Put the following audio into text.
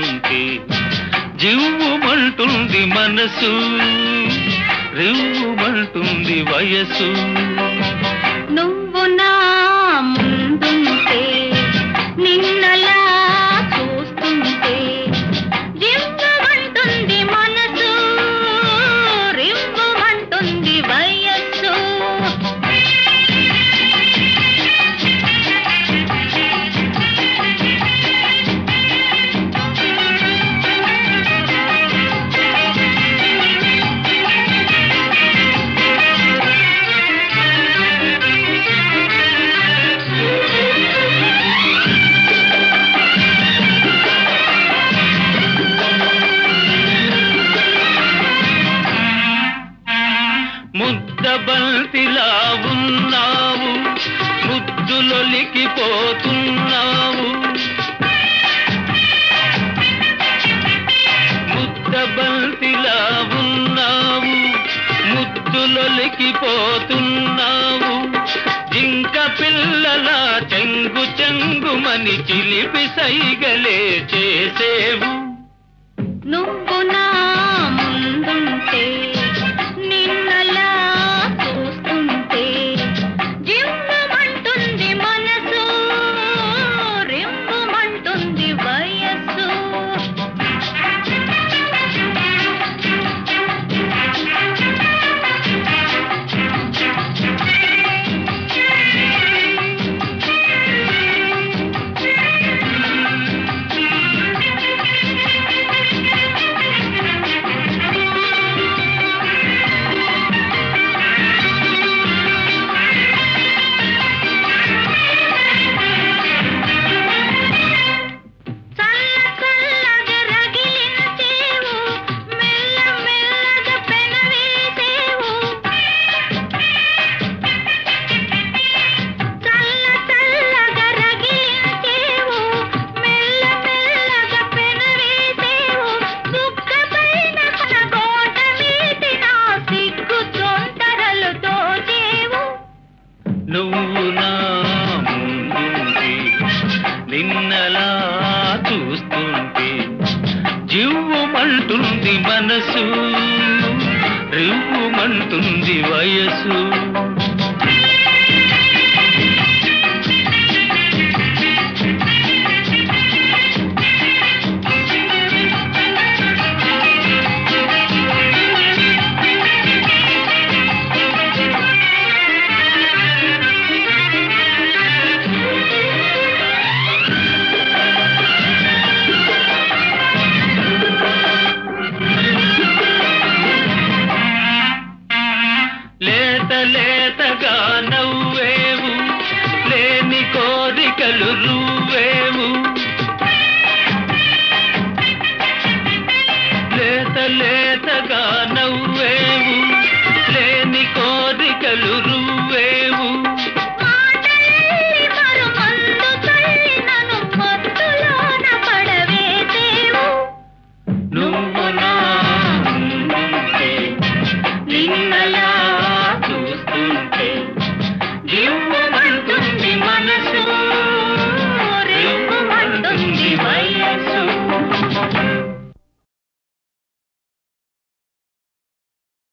చూస్తుంటే జివ్వుమంటుంది మనసు రివ్వుమంటుంది వయసు నువ్వు నా ముందుంటే నిన్నలా చూస్తుంటే జివ్వమంటుంది మనసు రివ్వమంటుంది వయస్సు ముద్దబంతిలా ఉన్నావు ముద్దులొలికిపోతున్నావు ముద్దబంతిలా ఉన్నావు ముద్దులొలికిపోతున్నావు జింక పిల్లల చెంగు చెంగుమని చిలిపి సైగలే చేసేవు నువ్వు నా ముందుంటే నిన్నలా చూస్తుంటే జివ్వమంటుంది మనసు రివ్వమంటుంది వయస్సు చల్ల చల్లగా రగిలించేవు మెల్ల మెల్లగా పెనవేసేవు చల్ల చల్లగా రగిలించేవు మెల్ల మెల్లగా పెనవేసేవు బుగ్గ పైన మన కోట మీది నా సిగ్గు తొందరలు దోచేవు నువ్వు నా ముందుంటే నిన్నలా చూస్తుంటే జివ్వుమంటుంది మనసు రివ్వుమంటుంది వయసు